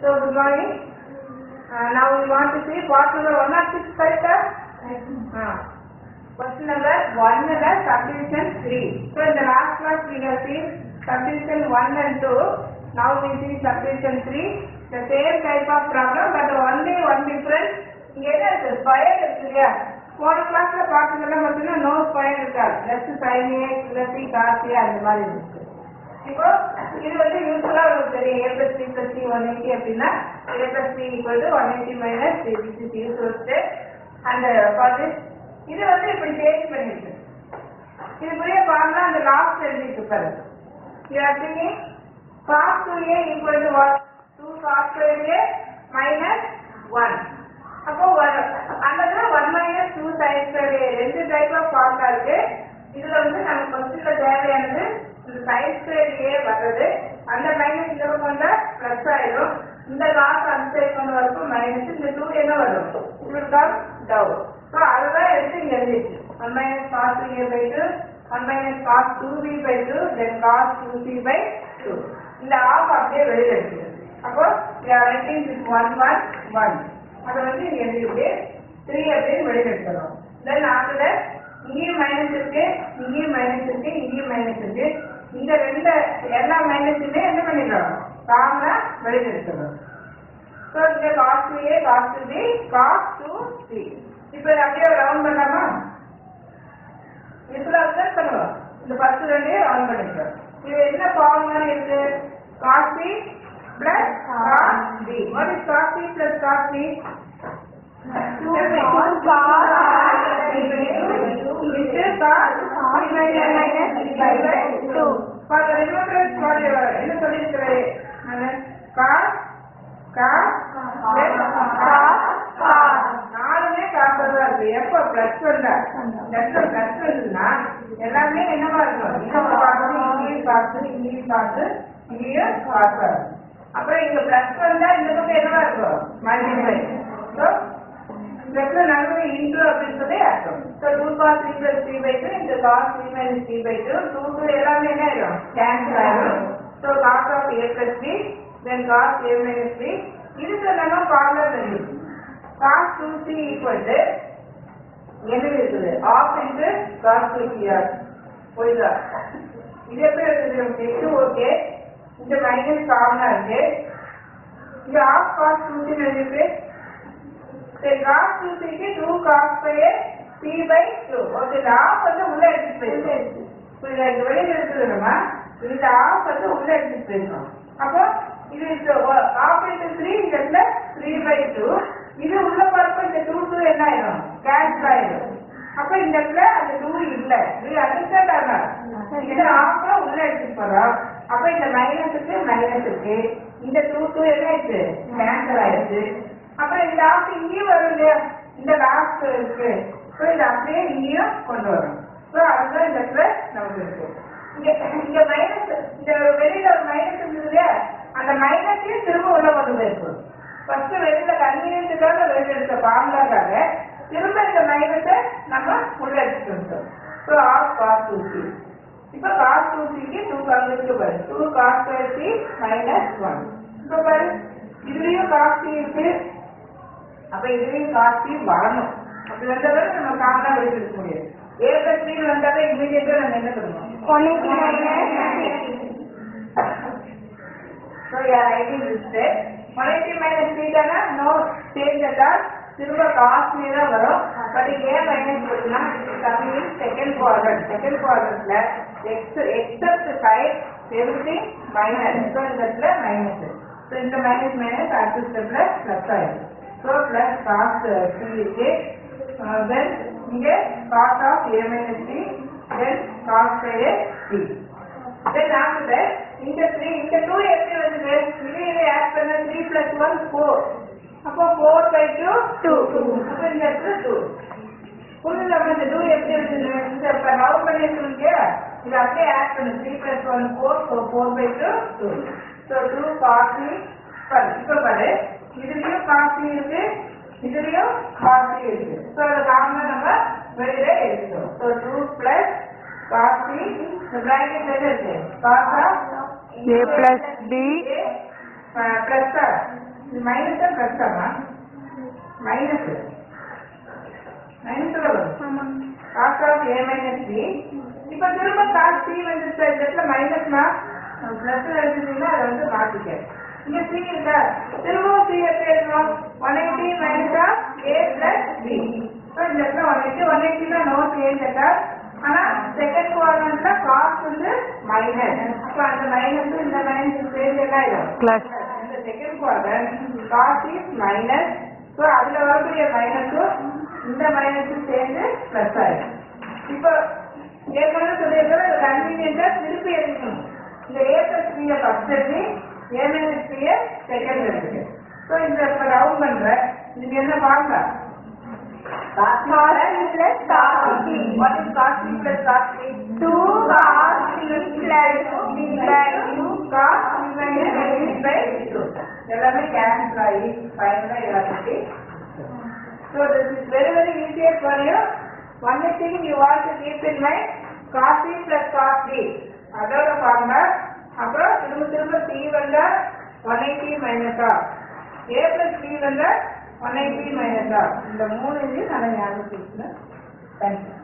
So good morning. Uh, now we want to see part number one or six correct? Uh, question number one is subdivision three. So in the last class we have seen subdivision one and two. Now we see subdivision three. The same type of problem but only one difference. இங்க என்ன இருக்கு square இருக்கு இல்லையா போன கிளாஸ்ல பார்த்ததெல்லாம் பார்த்தீங்கன்னா no square இருக்காது லெஃப்ட் சைனே லெஃப்ட் காசி அந்த மாதிரி இருக்கு இப்போ இது வந்து யூஸ்வலா உங்களுக்கு தெரியும் A plus three plus C one eighty அப்படின்னா A plus three equal to one eighty minus three this is usual step and for this இது வந்து இப்படி சேஞ்ச் பண்ணிருக்கு இதுக்குரிய ஃபார்முலா அந்த லாஸ்ட் எழுதிட்டு பாரு you are thinking cos two A equal to what two cos square A minus one அப்போ ஒரு அந்த one minus two sine square A ரெண்டு டைப் ஆஃப் ஃபார்முலா இருக்கு இதுல வந்து நம்ம கொஸ்டின்ல தேவையானது இந்த சைன் ஸ்கொயர் ஏ வர்றது அந்த மைனஸ் இந்த பக்கம் வந்தா பிளஸ் ஆயிடும் இந்த லாஸ் அந்த சைட் கொண்டு வரப்போ மைனஸ் இந்த டூ என்ன வரும் உங்களுக்கு டவு ஸோ அதுதான் எடுத்து இங்க எழுதிச்சு one minus cos two A by two one minus cos two B by two then cos two C by two இந்த ஆஃப் அப்படியே வெளியில எடுத்து அப்போ writing with one one one அதை வந்து இங்க எழுதிட்டு த்ரீ அப்படின்னு வெளியில எடுத்துறோம் தென் ஆஃப்டர் இங்கேயும் மைனஸ் இருக்கு இங்கேயும் மைனஸ் இருக்கு இங்கேயும் மைனஸ் இருக்கு இந்த ரெண்டு எல்லா மைனஸுமே என்ன பண்ணிடுறோம் காமனா வெளியில எடுத்துறோம் ஸோ இங்க cos two A cos two B cos two C இப்போ இதை அப்படியே ரவுண்ட் பண்ணலாமா இதுல அப்சர்வ் பண்ணுவோம் இந்த ஃபர்ஸ்ட் ரெண்டையும் ரவுண்ட் பண்ணிக்கிறோம் இது என்ன ஃபார்முலா இருக்கு cos C plus cos B what is cos C plus cos B என்ன சொல்லியிருக்கிறேன் நாலுமே காப்பதா இருக்கு எப்ப பிளஸ் வந்தா லெஃப்ட்ல பிளஸ் வந்ததுன்னா எல்லாமே என்னவா இருக்கும் இங்க காசு இங்கேயும் காசு இங்கேயும் காசு இங்கேயும் காசா இருக்கும் அப்புறம் இங்க பிளஸ் வந்தா இந்த பக்கம் என்னவா இருக்கும் மல்டிப்ளை ஸோ பிளஸ்ல நடுவே இன்டூ அப்படின்னு சொல்லி அர்த்தம் so two cos three plus three by two இந்த cos three minus three by two two two எல்லாமே என்ன ஆயிடும் கேன்சல் ஆயிடும் so cos half A plus B then cos A minus B இதுக்கு நம்ம ஃபார்முலா தெரியும் cos two C equal to என்ன இருக்குது half into cos two C R புரியுதா இது எப்படி இருக்குது நமக்கு எக்ஸ் ஓகே இந்த மைனஸ் காமனா இருக்கு இது ஆஃப் காஸ் டூ சி இருக்கு சரி காஸ் டூ சிக்கு two cos square C by two okay இந்த ஆஃப் வந்து உள்ள எடுத்துட்டு போயிருக்கு புரியுதா இந்த வெளியில இருக்குது நம்ம இந்த ஆஃப் வந்து உள்ள எடுத்துட்டு போயிருக்கோம் அப்போ இது ஆஃப் இன்ட்டு த்ரீ இந்த இடத்துல த்ரீ பை டூ இது உள்ள பார்ப்ப இந்த டூ டூ என்ன ஆயிடும் கேன்சல் ஆயிடும் அப்ப இந்த இடத்துல அந்த டூ இல்ல இது அண்டர்ஸ்டாண்ட் ஆகலாம் இந்த ஆஃப் உள்ள எடுத்துட்டு போறோம் அப்ப இந்த மைனஸுக்கு மைனஸ் இருக்கு இந்த டூ டூ என்ன ஆயிடுச்சு கேன்சல் ஆயிடுச்சு அப்புறம் இந்த ஆஃப் இங்கேயும் வரும் இல்லையா இந்த லாஸ்ட் இருக்கு ஸோ இது அப்படியே இங்கேயும் கொண்டு வரும் ஸோ அதுதான் இந்த இடத்துல நமக்கு இருக்கு இங்க இங்க மைனஸ் இந்த வெளியில ஒரு மைனஸ் இருந்தது இல்லையா அந்த மைனஸையும் திரும்ப உள்ள கொண்டு போயிருக்கும் ஃபர்ஸ்ட் வெளியில கன்வீனியன்ஸுக்காக வெளியில எடுத்த ஃபார்முலாக்காக திரும்ப இந்த மைனஸை நம்ம உள்ள எடுத்துட்டு வந்துட்டோம் so half cos two C இப்போ காஸ் டூ சிக்கு டூ கம்மிக்கு பாரு two cos square C minus one இப்போ பாரு இதுலயும் காஸ் சி இருக்கு அப்ப இதுலயும் காஸ் சி வரணும் அப்படி வந்ததை நம்ம காமனா வெளியில எடுக்க முடியாது ஏ பிளஸ் த்ரீ வந்தாலே இமீடியட்டா நம்ம என்ன பண்ணுவோம் So you are writing this step. 180 minus 3 தானே no change at all. திரும்ப காஸ்ட்லி தான் வரும் பட் இங்க ஏன் மைனஸ் இருக்குன்னா கம்மிங் செகண்ட் குவாட்ரண்ட் செகண்ட் குவாட்ரண்ட்ல X except side everything minus so இந்த இடத்துல மைனஸ் ஸோ இந்த மைனஸ் மைனஸ் அடுத்த ஸ்டெப்ல பிளஸ் ஆயிடும் ஸோ பிளஸ் காஸ் சி இருக்கு தென் இங்க cos half A minus C then cos A C then after that இந்த 3 இந்த 2 எப்படி வந்தது இது இதை ஆட் பண்ண 3 plus 1 4 அப்போ 4 by 2 2 அப்போ இந்த இடத்துல 2 புரியுது அப்ப இந்த 2 எப்படி வந்தது இந்த இப்ப ரவுண்ட் பண்ணி சொல்லுங்க இது அப்படியே ஆட் பண்ணு 3 plus 1 4 so 4 by 2 2 so 2 cosy பாரு இப்ப பாரு இதுலயும் காஸ்ட்லி இருக்கு இதுலயும் காஸ்ட்லி இருக்கு ஸோ அதை காமனா நம்ம வெளியில எடுத்துட்டோம் ஸோ டூ பிளஸ் காஸ்ட்லி இந்த பிராக்கெட் என்ன இருக்கு காசா A plus B. பிளஸ் இது மைனஸ் தான் பிளஸ் ஆமா மைனஸ் மைனஸ் வரும் cos half A minus B இப்போ திரும்ப காஸ் சி வந்து இந்த இடத்துல மைனஸ்னா பிளஸ் எடுத்துட்டீங்கன்னா அதை வந்து மாத்திக்க இங்க சி இருக்கா திரும்பவும் சி எப்படி எழுதணும் one eighty minus half A plus B இப்போ இந்த இடத்துல ஒன் எயிட்டி ஒன் எயிட்டினா நோ சேஞ்ச் இருக்கா ஆனா செகண்ட் குவாட்ரண்ட்ல காஸ் வந்து மைனஸ் அப்போ அந்த மைனஸ் இந்த மைனஸ் சேஞ்ச் என்ன ஆயிடும் பிளஸ் இந்த second quadrant cos is minus so அதுல வரக்கூடிய மைனஸும் இந்த மைனஸும் சேர்ந்து பிளஸ் ஆயிடும் இப்போ ஏற்கனவே சொல்லியிருக்கிறோம் இது கன்வீனியன்டா திருப்பி எழுதிக்கணும் இந்த ஏ பிளஸ் பியை ஃபர்ஸ்ட் எழுதி ஏ மைனஸ் பியை செகண்ட் எழுதுங்க ஸோ இந்த இப்போ ரவுண்ட் பண்ற இதுக்கு என்ன formula Cos plus cos B. What is cos B plus cos B? 2 cos B plus B by 2 cos B minus B by 2. எல்லாமே cancel ஆகி ஃபைனலாக எல்லாத்துக்கு So this is very very easier for you. Only thing you want to keep in mind cos B plus cos B. அதோட formula அப்புறம் திரும்ப திரும்ப C வந்தா 180 minus or A plus B வந்தா 180 மைனஸ் ஆர் இந்த மூணு இது நல்லா ஞாபகம் வச்சுக்கணும் தேங்க்யூ